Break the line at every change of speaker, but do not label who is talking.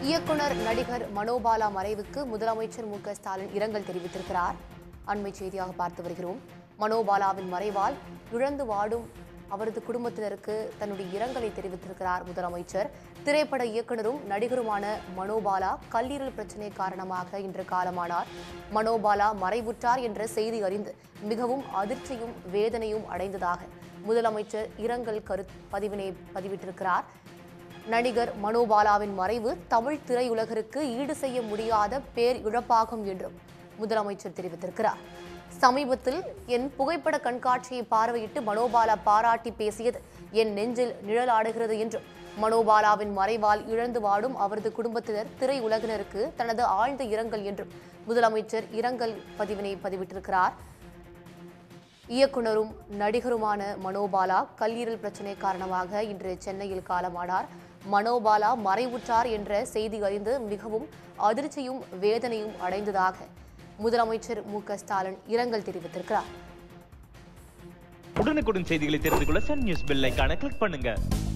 இயக்குனர் நடிகர் மனோபாலா மறைவுக்கு முதலமைச்சர் மு க ஸ்டாலின் இரங்கல் தெரிவித்திருக்கிறார் அண்மை செய்தியாக பார்த்து வருகிறோம் மனோபாலாவின் மறைவால் இழந்து வாடும் அவரது குடும்பத்தினருக்கு தன்னுடைய இரங்கலை தெரிவித்திருக்கிறார் முதலமைச்சர் திரைப்பட இயக்குனரும் நடிகருமான மனோபாலா கல்லீரல் பிரச்சினை காரணமாக இன்று காலமானார் மனோபாலா மறைவுற்றார் என்ற செய்தி அறிந்து மிகவும் அதிர்ச்சியும் வேதனையும் அடைந்ததாக முதலமைச்சர் இரங்கல் கரு பதிவினை பதிவிட்டிருக்கிறார் நடிகர் மனோபாலாவின் மறைவு தமிழ் திரையுலகிற்கு ஈடு செய்ய முடியாத பேர் இழப்பாகும் என்றும் முதலமைச்சர் தெரிவித்திருக்கிறார் சமீபத்தில் என் புகைப்பட கண்காட்சியை பார்வையிட்டு மனோபாலா பாராட்டி பேசியது என் நெஞ்சில் நிழலாடுகிறது என்றும் மனோபாலாவின் மறைவால் இழந்து வாடும் அவரது குடும்பத்தினர் திரையுலகினருக்கு தனது ஆழ்ந்த இரங்கல் என்றும் முதலமைச்சர் இரங்கல் பதிவினை பதிவிட்டிருக்கிறார் இயக்குனரும் நடிகருமான மனோபாலா கல்லீரல் பிரச்சினை காரணமாக இன்று சென்னையில் காலமானார் மனோபாலா மறைவுற்றார் என்ற செய்தி அறிந்து மிகவும் அதிர்ச்சியும் வேதனையும் அடைந்ததாக முதலமைச்சர் மு க ஸ்டாலின் இரங்கல் தெரிவித்திருக்கிறார்
உடனுக்குடன் செய்திகளை தெரிந்து கொள்ள சன் நியூஸ் பெல் ஐகானை கிளிக் பண்ணுங்க